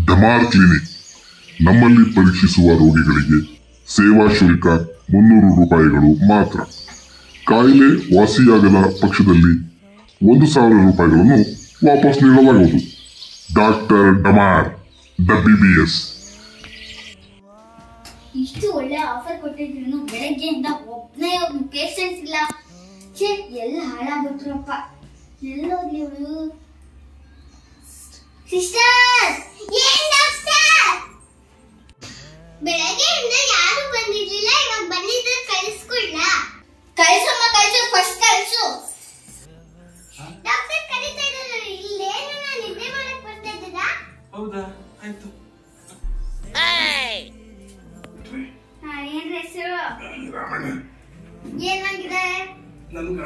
ಡಮಾರ್ clinic ನಮ್ಮಲ್ಲಿ ಪರೀಕ್ಷಿಸುವ ರೋಗಿಗಳಿಗೆ ಸೇವಾ ಶುಲ್ಕ ಮುನ್ನೂರು ರೂಪಾಯಿಗಳು ಮಾತ್ರ ಕಾಯಿಲೆ ವಾಸಿಯಾಗದ ಪಕ್ಷದಲ್ಲಿ ಒಂದು ಸಾವಿರ ರೂಪಾಯಿಗಳನ್ನು ವಾಪಸ್ ನೀಡಲಾಗುವುದು ಡಾಕ್ಟರ್ ಡಮಾರ್ ದ ಬಿಬಿಎಸ್ ಇಷ್ಟು ಒಳ್ಳೆ ಆಫರ್ ಕೊಟ್ಟಿದ್ರು ಬೆಳಗ್ಗೆಯಿಂದ ಒಬ್ಬನೇ ಒಬ್ಬ ಪೇಷಂಟ್ಸ್ ಇಲ್ಲ ಛೇ ಎಲ್ಲ ಹಾಳಾಗ್ಬಿಟ್ರಪ್ಪ ಎಲ್ಲೋದ್ಲಿ ಇವಳು ಸಿಸ್ಟರ್ ಏನ್ ಡಾಕ್ಟರ್ ಬೆಳಗ್ಗೆಯಿಂದ ಯಾರು ಬಂದಿರ್ಲಿಲ್ಲ ಇವಾಗ ಬಂದಿದ್ರೆ ಕಳಿಸ್ಕೊಡ್ಲ ಕಳಿಸಮ್ಮ ಕಳಿಸು ಫಸ್ಟ್ ಕಳಿಸು ಡಾಕ್ಟರ್ ಕರೀತಾ ಇದ್ದಾರೆ ಇಲ್ಲೇನು ನಾನು ನಿದ್ದೆ ಮಾಡಕ್ ಬರ್ತಾ ಇದ್ದೀರಾ ಹೌದಾ ಆಯ್ತು ಹಾ ಏನ್ ಹೆಸರು ರಾಮಣ್ಣ ಏನಾಗಿದೆ ನನ್ಗ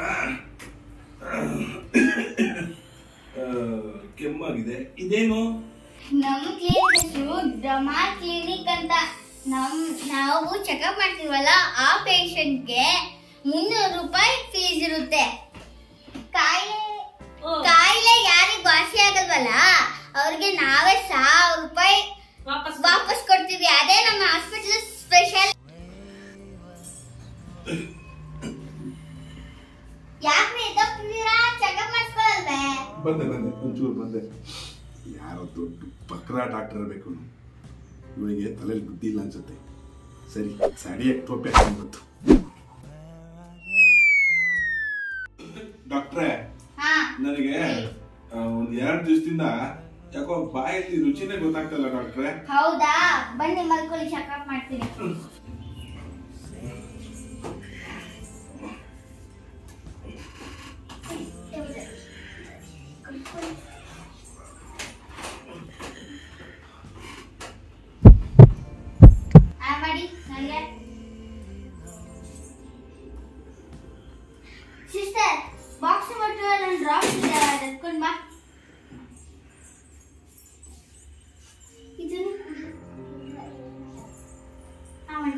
ಆ, ಕೆಮ್ಮಾಗಿದೆ ಇದೇನು ನಮ್ಮ ಕ್ಲಿನಿಕ್ ಹೆಸರು ಡಮಾ ಕ್ಲಿನಿಕ್ ಅಂತ ನಮ್ ನಾವು ಚೆಕಪ್ ಮಾಡ್ತೀವಲ್ಲ ಆ ಪೇಷಂಟ್ಗೆ ಮುನ್ನೂರು ರೂಪಾಯಿ ಫೀಸ್ ಇರುತ್ತೆ ಕಾಯಿಲೆ ಕಾಯಿಲೆ ಯಾರಿಗೆ ವಾಸಿ ಆಗಲ್ವಲ್ಲ ಅವ್ರಿಗೆ ನಾವೇ ಸಾವಿರ ರೂಪಾಯಿ ವಾಪಸ್ ಕೊಡ್ತೀವಿ ಅದೇ ನಮ್ಮ ಹಾಸ್ಪಿಟಲ್ ಸ್ಪೆಷಲ್ ಯಾಕೆ ಎದ್ದೋಗ್ತಿದ್ದೀರಾ ಚೆಕಪ್ ಮಾಡಿಸ್ಕೊಳಲ್ವೇ ಬಂದೆ ಬಂದೆ ಒಂಚೂರು ಬಂದೆ ಯಾರೋ ದೊಡ್ಡ ಬಕ್ರಾ ಡಾಕ್ಟರ್ ಇರಬೇಕು ಇವನಿಗೆ ತಲೆಯಲ್ಲಿ ಬುದ್ಧಿ ಇಲ್ಲ ಅನ್ಸುತ್ತೆ ಸರಿ ಸರಿಯಾಗಿ ಟೋಪಿ ಹಾಕೊಂಡ್ಬತ್ತು ಡಾಕ್ಟ್ರೇ ಹಾ ನನಗೆ ಆ, ಒಂದ್ ಎರಡು ದಿವಸದಿಂದ ಯಾಕೋ ಬಾಯಲ್ಲಿ ರುಚಿನೇ ಗೊತ್ತಾಗ್ತಲ್ಲ ಡಾಕ್ಟ್ರೇ ಹೌದಾ ಬನ್ನಿ ಮಲ್ಕೊಳ್ಳಿ ಚೆಕಪ್ ಮಾಡ್ತೀನಿ ಆ, ಮಾಡಿ ನನಗೆ ಸಿಸ್ಟರ್ ಬಾಕ್ಸ್ ಮತ್ತು ನನ್ನ ಡ್ರಾಪ್ ಇದೆ ಅದು ಎತ್ಕೊಂಡ್ ಬಾ ಇದನ್ನು ಆ, ಮಾಡಿ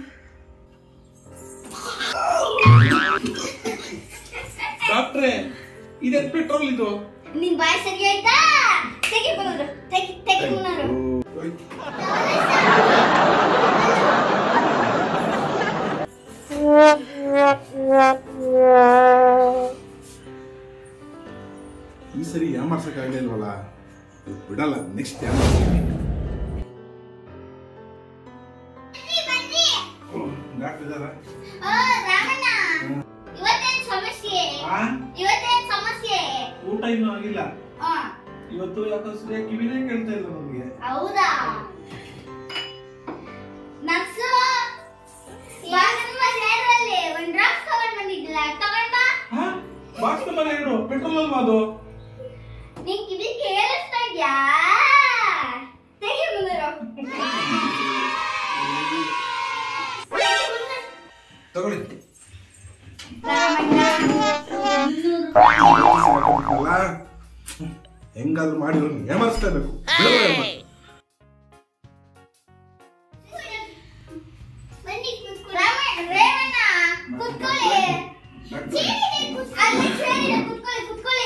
ಡಾಕ್ಟ್ರೇ ಇದೆ ಪೆಟ್ರೋಲ್ ಇದು ನಿನ್ ಬಾಯ್ ಸರಿ ಆಯ್ತಾ ತೆಗಿ ಬಂದ್ರು ತೆಗಿ ತೆಗಿ ಮುನ್ನೂರು ಈ ಸರಿ ಯಾಮಾರ್ಸಕ್ಕಾಗಲಿಲ್ವಲ್ಲ ಬಿಡಲ್ಲ ನೆಕ್ಸ್ಟ್ ಬನ್ನಿ ಡಾಕ್ಟರ್ ಇದಾರ ಓ ರಾಮಣ್ಣ ಇವತ್ತೇನ್ ಸಮಸ್ಯೆ ಇವತ್ತೇನ್ ಸಮಸ್ಯೆ ಊಟ ಇನ್ನೂ ಆಗಿಲ್ಲ ಆ, ಇವತ್ತು ಯಾಕೋ ಸರಿಯಾಗಿ ಕಿವಿನೇ ಕೇಳ್ತಾ ಇಲ್ಲ ನನಗೆ ಹೌದಾ ನರ್ಸು ಇವಾಗ ನಿಮ್ಮ ಸೇರಲ್ಲಿ ಒಂದ್ ಡ್ರಾಪ್ ತಗೊಂಡ್ ಬಂದಿದ್ದಿಲ್ಲ ತಗೊಂಡ್ ಬಾ ಹಾ ಬಾಕ್ಸ್ ನಂಬರ್ ಎರಡು ಪೆಟ್ರೋಲ್ ಅಲ್ವಾ ಅದು ನಿನ್ ಕಿವಿ ಕೇಳಿಸ್ತಾ ಇದ್ಯಾ ತೆಗಿ ಮುನ್ನೂರು ತೆಗಿ ಮುನ್ನೂರು. ತಗೊಳ್ಳಿ ರಾಮಣ್ಣ ಮುನ್ನೂರು ಅಲ್ಲ ಹೆಂಗಾದ್ರೂ ಮಾಡಿ ಅವ್ರನ್ನ ಏಮಾರಿಸ್ಲೇಬೇಕು ಬಿಡಲ್ಲ ಇವ್ರನ್ನ. ಬನ್ನಿ ಕೂತ್ಕೊಳ್ಳಿ. ರಾಮ- ರೇವಣ್ಣ, ಕೂತ್ಕೊಳ್ಳಿ. ಡಾಕ್ಟ್ರೇ, ಚೇರಿದೆ, ಕೂತ್- ಅಲ್ಲಿ ಚೇರಿದೆ, ಕೂತ್ಕೊಳ್ಳಿ, ಕೂತ್ಕೊಳ್ಳಿ.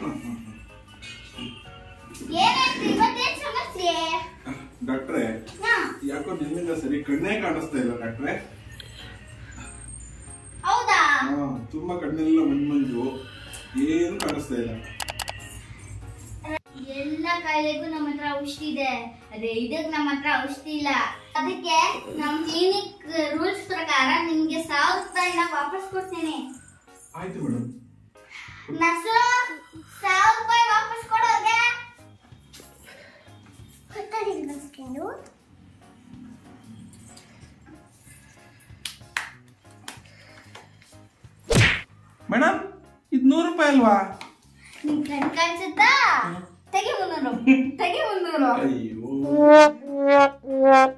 ಏನಾಯ್ತು? ಇವತ್ತೇನ್ ಸಮಸ್ಯೆ? ಡಾಕ್ಟ್ರೇ ಹಾ, ಯಾಕೋ ನಿನ್ನಿಂದ ಸರಿ ಕಣ್ಣೇ ಕಾಣಿಸ್ತಾ ಇಲ್ಲ ಡಾಕ್ಟ್ರೇ ಹೌದಾ ಹಾ, ತುಂಬಾ ಕಣ್ಣೆಲ್ಲ ಮಂಜು ಮಂಜು ಏನು ಕಾಣಿಸ್ತಾ ಇಲ್ಲ ಎಲ್ಲ ಕಾಯಿಲೆಗೂ ನಮ್ಮ ಹತ್ರ ಔಷಧಿ ಇದೆ ಅದೇ ಇದಕ್ ನಮ್ಮ ಹತ್ರ ಔಷಧಿ ಇಲ್ಲ ಅದಕ್ಕೆ ನಮ್ ಕ್ಲಿನಿಕ್ ರೂಲ್ಸ್ ಪ್ರಕಾರ ನಿಮ್ಗೆ ಸಾವಿರ ರೂಪಾಯಿನ ವಾಪಸ್ ಕೊಡ್ತೇನೆ ಆಯ್ತು ಮೇಡಮ್ ನರ್ಸು ಸಾವಿರ ರೂಪಾಯಿ ವಾಪಸ್ ಕೊಡೋಗೆ ಮೇಡಮ್ ಇದು ನೂರು ರೂಪಾಯಿ ಅಲ್ವಾ ನಿಮ್ ಕಣ್ ಕಾಣಿಸುತ್ತಾ ತೆಗಿ ಮುನ್ನೂರು ತೆಗಿ ಮುನ್ನೂರು ಅಯ್ಯೋ